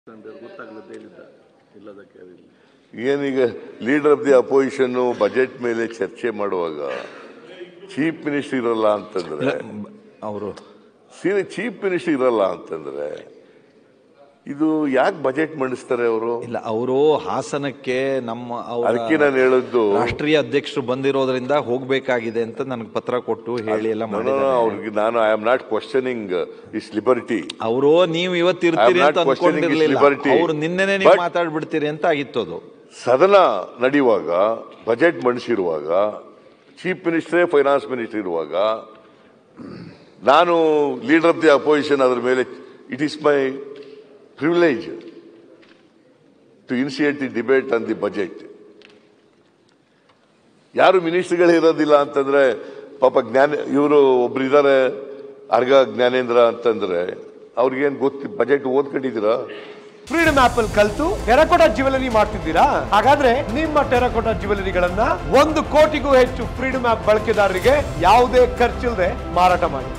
ಗೊತ್ತಾಗ್ಲದ್ದೇ ಹೇಳಿದ್ದ ಇಲ್ಲದಕ್ಕೆ ಅದಿಲ್ಲ ಏನೀಗ leader of the opposition budget ಮೇಲೆ ಚರ್ಚೆ ಮಾಡುವಾಗ ಚೀಫ್ ಮಿನಿಸ್ಟರ್ ಇರಲ್ಲ ಅಂತಂದ್ರೆ ಅವರು ಸೀರೆ ಚೀಫ್ ಮಿನಿಸ್ಟರ್ ಇರಲ್ಲ ಅಂತಂದ್ರೆ ಇದು ಯಾಕೆ ಬಜೆಟ್ ಮಂಡಿಸ್ತಾರೆ ಅವರು ಇಲ್ಲ ಅವರು ಹಾಸನಕ್ಕೆ ನಮ್ಮ ಅದಕ್ಕೆ ಅವರ ನಾನು ಹೇಳದ್ದು ರಾಷ್ಟ್ರೀಯ ಅಧ್ಯಕ್ಷರು ಬಂದಿರೋದ್ರಿಂದ ಹೋಗ್ಬೇಕಾಗಿದೆ ಅಂತ ನನಗೆ ಪತ್ರ ಕೊಟ್ಟು ಹೇಳಿ ಎಲ್ಲ ಮಾಡಿದ್ದಾರೆ ಅವ್ರಿಗೆ ನಾನು I am not questioning is liberty ಅವರು ನೀವು ಇವತ್ತು ಇರ್ತೀರಿ I am ಅಂತ not questioning his ಅನ್ಕೊಂಡಿರ್ಲಿಲ್ಲ liberty. ಅವ್ರು ನಿನ್ನೆನೆ ನೀವು But- ಮಾತಾಡ್ಬಿಡ್ತೀರಿ ಅಂತ ಆಗಿತ್ತು ಅದು ಸದನ ನಡೆಯುವಾಗ ಬಜೆಟ್ ಮಂಡಿಸಿರುವಾಗ ಚೀಫ್ ಮಿನಿಸ್ಟರೇ ಫೈನಾನ್ಸ್ ಮಿನಿಸ್ಟರ್ ಇರುವಾಗ ನಾನು ಲೀಡರ್ ಆಫ್ ದಿ ಅಪೋಸಿಷನ್ ಅದರ ಮೇಲೆ it is my privilege to initiate the debate on the budget ಯಾರು ಮಿನಿಸ್ಟರ್ಗಳು ಇರೋದಿಲ್ಲ ಅಂತಂದ್ರೆ ಪಾಪ ಜ್ಞಾನ ಇವರು ಒಬ್ರು ಇದ್ದಾರೆ ಅರ್ಗ ಜ್ಞಾನೇಂದ್ರ ಅಂತಂದ್ರೆ ಅವ್ರಿಗೇನು ಗೊತ್ತು ಬಜೆಟ್ ಓದ್ಕೊಂಡಿದ್ದೀರಾ ಫ್ರೀಡಮ್ ಆಪ್ ಅಲ್ಲಿ ಕಲ್ತು ಟೆರಕೋಟಾ ಜ್ಯುವೆಲರಿ ಮಾಡ್ತಿದ್ದೀರಾ ಹಾಗಾದ್ರೆ ನಿಮ್ಮ ಟೆರಕೋಟಾ ಜ್ಯುವೆಲರಿಗಳನ್ನ ಒಂದು ಕೋಟಿಗೂ ಹೆಚ್ಚು ಫ್ರೀಡಮ್ ಆಪ್ ಬಳಕೆದಾರರಿಗೆ ಯಾವುದೇ ಖರ್ಚಿಲ್ಲದೆ ಮಾರಾಟ ಮಾಡಿ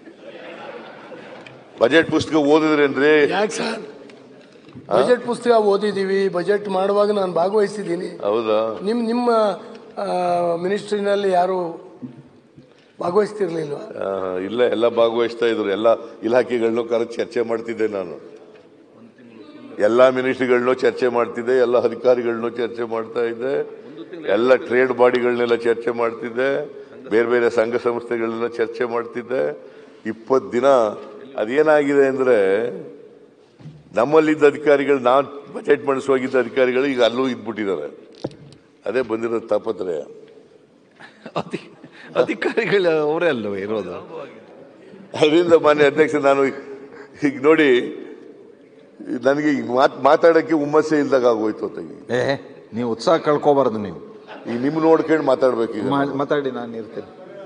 ಬಜೆಟ್ ಪುಸ್ತಕ ಓದಿದ್ರೇನ್ರಿ ಯಾಕೆ ಸರ್ ಬಜೆಟ್ ಪುಸ್ತಕ ಓದಿದ್ದೀವಿ ಬಜೆಟ್ ಮಾಡುವಾಗ ನಾನು ಭಾಗವಹಿಸಿದ್ದೀನಿ ಹೌದಾ ನಿಮ್ಮ ನಿಮ್ಮ ಮಿನಿಸ್ಟ್ರಿನಲ್ಲಿ ಯಾರು ಭಾಗವಹಿಸ್ತಿರ್ಲಿಲ್ವಾ ಆ, ಇಲ್ಲ ಎಲ್ಲ ಭಾಗವಹಿಸ್ತಾ ಇದ್ರು ಎಲ್ಲ ಇಲಾಖೆಗಳನ್ನೂ ಕರೆದು ಚರ್ಚೆ ಮಾಡ್ತಿದ್ದೆ ನಾನು ಎಲ್ಲ ಮಿನಿಸ್ಟ್ರಿಗಳನ್ನೂ ಚರ್ಚೆ ಮಾಡ್ತಿದ್ದೆ ಎಲ್ಲ ಅಧಿಕಾರಿಗಳನ್ನೂ ಚರ್ಚೆ ಮಾಡ್ತಾ ಇದ್ದೆ ಎಲ್ಲ ಟ್ರೇಡ್ ಬಾಡಿಗಳನ್ನೆಲ್ಲ ಚರ್ಚೆ ಮಾಡ್ತಿದ್ದೆ ಬೇರೆ ಬೇರೆ ಸಂಘ ಸಂಸ್ಥೆಗಳನ್ನೆಲ್ಲ ಚರ್ಚೆ ಮಾಡ್ತಿದ್ದೆ ಇಪ್ಪತ್ತು ದಿನ ಅದೇನಾಗಿದೆ ಅಂದ್ರೆ ನಮ್ಮಲ್ಲಿದ್ದ ಅಧಿಕಾರಿಗಳು ನಾನು ಬಜೆಟ್ ಮಂಡಿಸುವಾಗಿದ್ದ ಅಧಿಕಾರಿಗಳು ಈಗ ಅಲ್ಲೂ ಇದ್ಬಿಟ್ಟಿದ್ದಾರೆ ಅದೇ ಬಂದಿರೋ ತಾಪತ್ರಯ ಅಧಿ- ಅಧಿಕಾರಿಗಳು ಅವರೇ ಅಲ್ವ ಇರೋದು ಅದರಿಂದ ಮಾನ್ಯ ಅಧ್ಯಕ್ಷ ನಾನು ಈಗ ನೋಡಿ ನನಗೆ ಈಗ ಮಾತ್ ಮಾತಾಡಕ್ಕೆ ಹುಮ್ಮಸ್ಸೇ ಇಲ್ದಾಗ ಆಗೋಯ್ತು ಅಂತ ಈಗ. ಏ ನೀವು ಉತ್ಸಾಹ ಕಳ್ಕೊಬಾರ್ದು ನೀವು ಈಗ ನಿಮ್ ನೋಡ್ಕೊಂಡು ಮಾತಾಡ್ಬೇಕು ಈಗ ಮಾ- ಮಾತಾಡಿ ನಾನು ಇರ್ತೀನಿ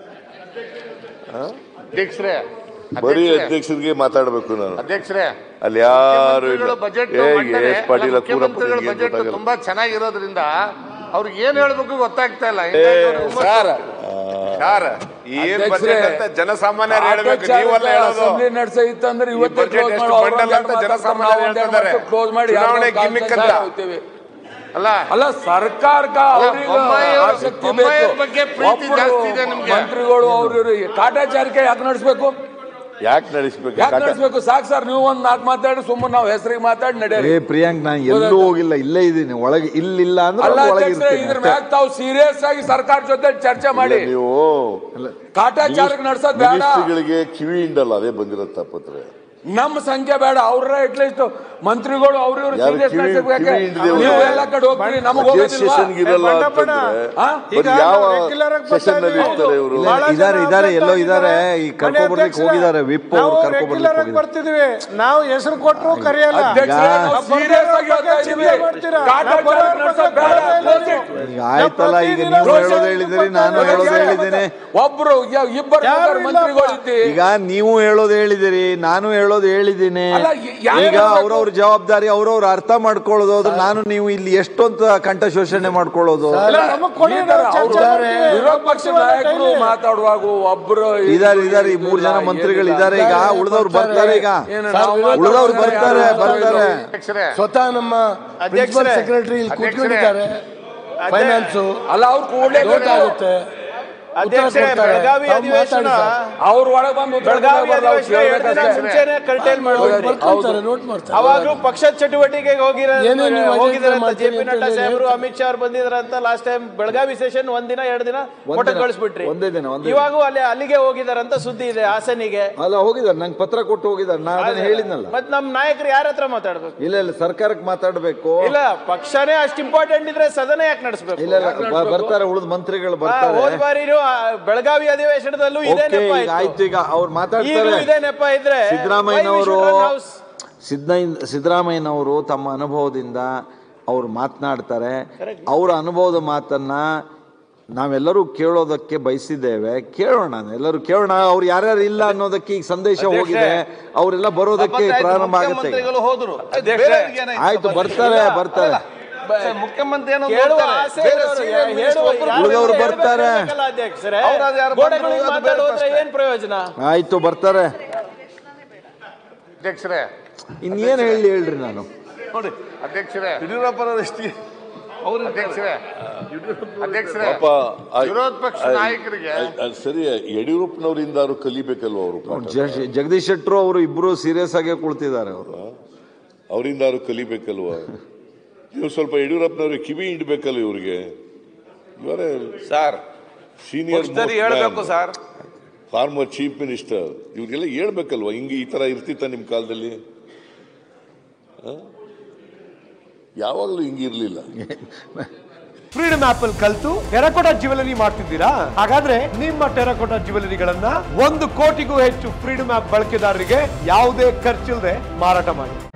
ಅಧ್ಯಕ್ಷರೇ ಬರೀ ಅಧ್ಯಕ್ಷರೇ, ಅಧ್ಯಕ್ಷರಿಗೆ ಮಾತಾಡ್ಬೇಕು ನಾನು ಅಧ್ಯಕ್ಷರೇ ಅಲ್ಲಿ ಯಾರು ಇಲ್ಲ ಮುಖ್ಯಮಂತ್ರಿಗಳು ಬಜೆಟ್ ಏ, ಮಂಡನೆ- ಎಸ್ ಪಾಟೀಲ ಅಲ್ಲ, ಮುಖ್ಯಮಂತ್ರಿಗಳ ಕೂರಪ್ಪ ಬಜೆಟ್ ಗೊತ್ತಾಗಲ್ಲ ತುಂಬಾ ಚೆನ್ನಾಗಿರೋದ್ರಿಂದ ಅವ್ರಿಗೆ ಏನ್ ಹೇಳ್ಬೇಕು ಗೊತ್ತಾಗ್ತಾ ಇಲ್ಲ ಹಿಂಗಾಗಿ ಅವ್ರು ಹುಮ್ಮಸ್ಸು- ಸರ್ ಏನ್ ಬಜೆಟ್ ಅಂತ ಜನಸಾಮಾನ್ಯರು ಹೇಳ್ಬೇಕು ನೀವಲ್ಲ ಹೇಳೋದು ಅಸೆಂಬ್ಲಿ ನಡೆಸಿತ್ತಂದ್ರೆ ಈ ಇವತ್ತೇ ಬಜೆಟ್ close ಎಷ್ಟು ಮಾಡಿ ಬಂಡಲ್ ಅವ್ರು ಅಂತ ಮಾತಾಡ್ತಾರೆ, ಜನಸಾಮಾನ್ಯರು ನಾವು ಒಂದೆರಡು ಹೇಳ್ತಿದ್ದಾರೆ. ಮಾತು close ಮಾಡಿ ಚುನಾವಣೆ ಯಾರ್ದೋ gimmick ಕಾಲ್ ಅಂತ. ಹೋಗ್ತೀವಿ. ಅಲ್ಲ ಅಲ್ಲ ಸರ್ಕಾರಕ್ಕ ಅಲ್ಲ, ಅವ್ರಿಗೆ ಬೊಮ್ಮಾಯಿ ಅವ್ರ- ಆಸಕ್ತಿ ಬೊಮ್ಮಾಯಿ ಬೇಕು ಅವ್ರ ಬಗ್ಗೆ ಪ್ರೀತಿ ಒಬ್ರು ಜಾಸ್ತಿ ಇದೆ ನಿಮ್ಗೆ. ಮಂತ್ರಿಗಳು ಅವ್ರು ಇವ್ರು ಕಾಟಾಚಾರಿಕೆ ಯಾಕೆ ನಡೆಸ್ಬೇಕು ಯಾಕೆ ನಡೆಸ್ಬೇಕು ಯಾಕೆ ಕಾಟ- ನಡೆಸ್ಬೇಕು ಸಾಕು ಸರ್ ನೀವು ಒಂದ್ ನಾಲ್ಕು ಮಾತಾಡಿ ಸುಮ್ಮನೆ ನಾವು ಹೆಸರಿಗೆ ಮಾತಾಡಿ ನಡೆಯಲಿ ಏ ಪ್ರಿಯಾಂಕ್ ನಾನು ಎಲ್ಲೂ ಹೋಗಿಲ್ಲ ಇಲ್ಲೇ ಇದ್ದೀನಿ ಒಳಗೆ ಇಲ್ಲಿಲ್ಲ ಅಂದ್ರೆ ಅಲ್ಲ ಒಳಗೆ ಅಧ್ಯಕ್ಷರೇ ಇರ್ತೀನಿ ಇದ್ರ ಅಷ್ಟೇ. ಮ್ಯಾಗ ತಾವು ಸೀರಿಯಸ್ ಆಗಿ ಸರ್ಕಾರ ಜೊತೆ ಚರ್ಚೆ ಮಾಡಿ ನೀವು ಕಾಟಾಚಾರಕ್ಕೆ ನಡೆಸೋದ್ ಬೇಡ ಮಿನಿಸ್ಟ್ರಿಗಳಿಗೆ ಕಿವಿ ಹಿಂಡಲ್ಲ ಅದೇ ಬಂದಿರೋ ತಾಪತ್ರ ನಮ್ಮ ಸಂಖ್ಯೆ ಬೇಡ ಅವ್ರ ಅಟ್ಲೀಸ್ಟ್ ಮಂತ್ರಿಗಳು ಅವ್ರ ಇವ್ರು ಯಾರು ಸೀರಿಯಸ್ ಕಿವಿ- ನಡೆಸಬೇಕು ಕಿವಿ ಹಿಡ್ದೆ ನೀವು ಹೋದ್ರೆ ಎಲ್ಲ ಕಡೆ ಹೋಗ್ತೀರಿ ನಮಗೆ ಸ್ಟೇಷನ್ಗೆ ಇರಲ್ಲ ಅಂತಂದ್ರೆ ಹಾ? ಬರೀ ಯಾವ ಸೆಷನ್ ನಲ್ಲಿ ಇರ್ತಾರೆ ಇವರು ಇಲ್ಲ, ಇದಾರೆ ಇದಾರೆ ಎಲ್ಲೋ ಇದಾರೆ ಈ ಕರ್ಕೊಬರ್ಲಿಕ್ಕೆ ಹೋಗಿದ್ದಾರೆ ವಿಪ್ ಅವ್ರು ಕರ್ಕೊಬರ್ಲಿಕ್ಕೆ ಹೋಗಿದ್ದಾರೆ ಬರ್ತಿದೀವಿ ನಾವು ಹೆಸರು ಕೊಟ್ಟರು ಕರೆಯಲ್ಲ ಅಧ್ಯಕ್ಷರೇ, ನಾವು serious ಆಗಿ ಹೇಳ್ತಾ ಇದೀವಿ. ಕಾಟಾಚಾರ ನಡೆಸೋದ್ ಬೇಡ, close it. ಈಗ ಆಯ್ತಲ್ಲ ಈಗ ನೀವು ಹೇಳೋದು ಹೇಳಿದಿರಿ ನಾನು ಹೇಳೋದು ಹೇಳಿದ್ದೇನೆ ಒಬ್ರು ಯ- ಇಬ್ಬರು ಯಾರು ಇಲ್ಲಪ್ಪ. ಮಂತ್ರಿಗಳು ಇದ್ದಿ ಈಗ ನೀವು ಹೇಳೋದು ಹೇಳಿದಿರಿ ನಾನು ಹೇಳೋದು ಹೇಳಿದ್ದೀನಿ ಅಲ್ಲ, ಯಾರು ಈಗ ಹೇಳ್ಬೇಕು? ಅವ್ರವ್ರ ಜವಾಬ್ದಾರಿ ಅವ್ರವ್ರು ಅರ್ಥ ಮಾಡ್ಕೊಳ್ಳೋದು ಅದು ನಾನು ನೀವು ಇಲ್ಲಿ ಎಷ್ಟೊಂತ ಕಂಠ ಶೋಷಣೆ ಮಾಡ್ಕೊಳ್ಳೋದು leader ಅವ್ರು ವಿರೋಧ ಪಕ್ಷ ನಾಯಕರು ಮಾತಾಡುವಾಗ ಒಬ್ರು ಇದಾರೆ ಇದಾರೆ ಈ ಮೂರ್ ಜನ ಮಂತ್ರಿಗಳು ಇದಾರೆ ಈಗ ಉಳಿದವ್ರು ಬರ್ತಾರೆ ಈಗ ಏನು ನಾವು ಉಳಿದವ್ರು ಮಾತಾಡೋದು ಬರ್ತಾರೆ ಯಾರು ಬರ್ತಾರೆ ಅಧ್ಯಕ್ಷರೇ ಸ್ವತಃ ನಮ್ಮ ಪ್ರಿನ್ಸಿಪಲ್ ಸೆಕ್ರೆಟರಿ ಇಲ್ಲಿ ಕೂತ್ಕೊಂಡಿದ್ದಾರೆ ಫೈನಾನ್ಸು ಅಲ್ಲ ಅವ್ರು ಕೂಡಲೇ ನೋಟ್ ಆಗುತ್ತೆ ಉತ್ತರ ಅಧ್ಯಕ್ಷರೇ, ಕೊಡ್ತಾರೆ. ಬೆಳಗಾವಿ ತಾವು ಮಾತಾಡಿ ಅಧಿವೇಶನ ಸರ್. ಅವ್ರ ಒಳಗೆ ಬಂದು ಉತ್ತರ ಬೆಳಗಾವಿ ಕೊಡೋದು ಅವ್ರು ಅಧಿವೇಶನ ಎರಡು ದಿನ ಕೇಳ್ಬೇಕಷ್ಟೇ. ಮುಂಚೆನೆ ಕರ್ಟೇಲ್ ಅವ್ರು ಮಾಡ್ಬಿಟ್ಟು ಬರ್ಕೊಳ್ತಾರೆ ನೋಟ್ ಮಾಡ್ತಾರೆ ಅವಾಗ್ಲೂ ಪಕ್ಷದ ಚಟುವಟಿಕೆಗೆ ಹೋಗಿರೋ ಏನೇ ನೀವು ಅಜೆಂಡಾ ಹೋಗಿದಾರಂತ ಜೆ ಮಾಡ್ತೀರಿ ಪಿ ಅಂತ ನಡ್ಡಾ ಹೇಳಿ ಸಾಹೇಬ್ರು ಹೇಳ್ತಾರೆ. ಅಮಿತ್ ಶಾ ಅವ್ರು ಬಂದಿದ್ರಂತ ಲಾಸ್ಟ್ ಟೈಮ್ ಬೆಳಗಾವಿ ಸೆಷನ್ ಒಂದ್ ದಿನ ಎರಡು ದಿನ ಫೋಟೋ ದಿನ. ಕಳಿಸ್ಬಿಟ್ರಿ ಒಂದೇ ದಿನ, ಒಂದೇ ದಿನ. ಇವಾಗೂ ಅಲ್ಲಿ ಅಲ್ಲಿಗೆ ಹೋಗಿದಾರಂತ ಸುದ್ದಿ ಇದೆ ಹಾಸನಿಗೆ ಅಲ್ಲ ಹೋಗಿದ್ದಾರೆ ನಂಗೆ ಪತ್ರ ಕೊಟ್ಟು ಹೋಗಿದ್ದಾರೆ ನಾನು ಅದನ್ನ ಹೇಳಿದ್ನಲ್ಲ ಮತ್ ನಮ್ ನಾಯಕರು ಯಾರ ಹತ್ರ ಮಾತಾಡ್ಬೇಕು ಇಲ್ಲ ಇಲ್ಲ ಸರ್ಕಾರಕ್ಕೆ ಮಾತಾಡ್ಬೇಕು ಇಲ್ಲ ಪಕ್ಷನೇ ಅಷ್ಟು ಇಂಪಾರ್ಟೆಂಟ್ ಇದ್ರೆ ಸದನ ಯಾಕೆ ನಡೆಸ್ಬೇಕು ಇಲ್ಲ ಇಲ್ಲ ಬ- ಬರ್ತಾರೆ ಉಳಿದ ಮಂತ್ರಿಗಳು ಆ, ಬರ್ತಾರೆ ಹೋದ್ ಬಾರಿ ಬೆಳಗಾವಿ ಅಧಿವೇಶನದಲ್ಲೂ ಇದೇ ಓಕೆ ನೆಪ ಈಗ ಇತ್ತು. ಆಯ್ತು ಈಗ ಅವ್ರು ಈಗಲೂ ಮಾತಾಡ್ತಾರೆ ಇದೇ ನೆಪ ಇದ್ರೆ ಸಿದ್ದರಾಮಯ್ಯನವರು why we should run house? Siddaiah ಸಿದ್ದರಾಮಯ್ಯನವರು ತಮ್ಮ ಅನುಭವದಿಂದ ಅವ್ರು ಮಾತನಾಡ್ತಾರೆ ಅವರ ಅನುಭವದ ಮಾತನ್ನ ನಾವೆಲ್ಲರೂ ಕೇಳೋದಕ್ಕೆ ಬಯಸಿದ್ದೇವೆ ಕೇಳೋಣ ಎಲ್ಲರೂ ಕೇಳೋಣ ಅವ್ರು ಯಾರ್ಯಾರು ಇಲ್ಲ ಅನ್ನೋದಕ್ಕೆ ಈಗ ಸಂದೇಶ ಹೋಗಿದೆ ಅವರೆಲ್ಲ ಬರೋದಕ್ಕೆ ಪ್ರಾರಂಭ ಆಗುತ್ತೆ ಈಗ. ಮುಖ್ಯಮಂತ್ರಿಗಳು ಹೋದ್ರು ಬೇರೆಯವ್ರಿಗೆ ಆಯ್ತು ಬರ್ತಾರೆ ಬರ್ತಾರೆ ಮುಖ್ಯಮಂತ್ರಿ ಏನೋ ಕೇಳುವ ನೋಡ್ತಾರೆ. ಆಸೆ ಬೇರೆ ಇರೋರು senior ಹೇಳುವ- minister ಒಬ್ರು ಯಾರು ಉಳಿದವ್ರು ಹೇಳ್ಬೇಕು ಬರ್ತಾರೆ. ಹೇಳ್ಬೇಕಲ್ಲ ಅಧ್ಯಕ್ಷರೇ ಅವ್ರು ಅದು ಯಾರು ಗೋಡೆಗಳಿಗೆ ಬಂದ್ರು, ಅದು ಬೇರೆ ಮಾತಾಡೋದ್ರೆ ಪ್ರಶ್ನೆ. ಏನ್ ಪ್ರಯೋಜನ ಆಯ್ತು ಬರ್ತಾರೆ ಅಧ್ಯಕ್ಷರೇ ಇನ್ನೇನು ಹೇಳಿ ಹೇಳ್ರಿ ನಾನು ನೋಡಿ ಅಧ್ಯಕ್ಷರೇ ಯಡಿಯೂರಪ್ಪನವರಷ್ಟೇ ಅವ್ರು ಅಧ್ಯಕ್ಷರೇ ಅಧ್ಯಕ್ಷರೇ ಪಾಪ ಆ- ವಿರೋಧ ಪಕ್ಷ ಆ- ನಾಯಕರಿಗೆ ಆ- ಆ ಸರಿ ಯಡಿಯೂರಪ್ಪನವರಿಂದಾರು ಕಲಿಬೇಕಲ್ವ ಅವರು ಅವ್ರು ಜ- ಜಗದೀಶ್ ಶೆಟ್ಟರು ಅವರು ಇಬ್ರು ಸೀರಿಯಸ್ ಆಗೇ ಕುಳ್ತಿದ್ದಾರೆ ಅವರು ಅವರಿಂದಾರು ಕಲಿಬೇಕಲ್ವ ನೀವು ಸ್ವಲ್ಪ ಯಡಿಯೂರಪ್ಪನವ್ರಿಗೆ ಕಿವಿ ಹಿಂಡ್ಬೇಕಲ್ಲ ಇವ್ರಿಗೆ ಇವರೇ ಸರ್ ಸೀನಿಯರ್ ಪಕ್ಷದಲ್ಲಿ ಹೇಳ್ಬೇಕು ಸರ್ ಫಾರ್ಮರ್ ಚೀಫ್ ಮಿನಿಸ್ಟರ್ ಇವ್ರಿಗೆಲ್ಲ ಹೇಳ್ಬೇಕಲ್ವಾ ಹಿಂಗೆ ಈ ತರ ಇರ್ತಿತ್ತ ನಿಮ್ ಕಾಲದಲ್ಲಿ ಆ? ಯಾವಾಗಲೂ ಹಿಂಗಿರ್ಲಿಲ್ಲ ಫ್ರೀಡಮ್ ಆಪ್ ಅಲ್ಲಿ ಕಲ್ತು ಟೆರಕೋಟಾ ಜ್ಯುವೆಲರಿ ಮಾಡ್ತಿದ್ದೀರಾ ಹಾಗಾದ್ರೆ ನಿಮ್ಮ ಟೆರಕೋಟಾ ಜ್ಯುವೆಲರಿಗಳನ್ನ ಒಂದು ಕೋಟಿಗೂ ಹೆಚ್ಚು ಫ್ರೀಡಮ್ ಆಪ್ ಬಳಕೆದಾರರಿಗೆ ಯಾವುದೇ ಖರ್ಚಿಲ್ಲದೆ ಮಾರಾಟ ಮಾಡಿ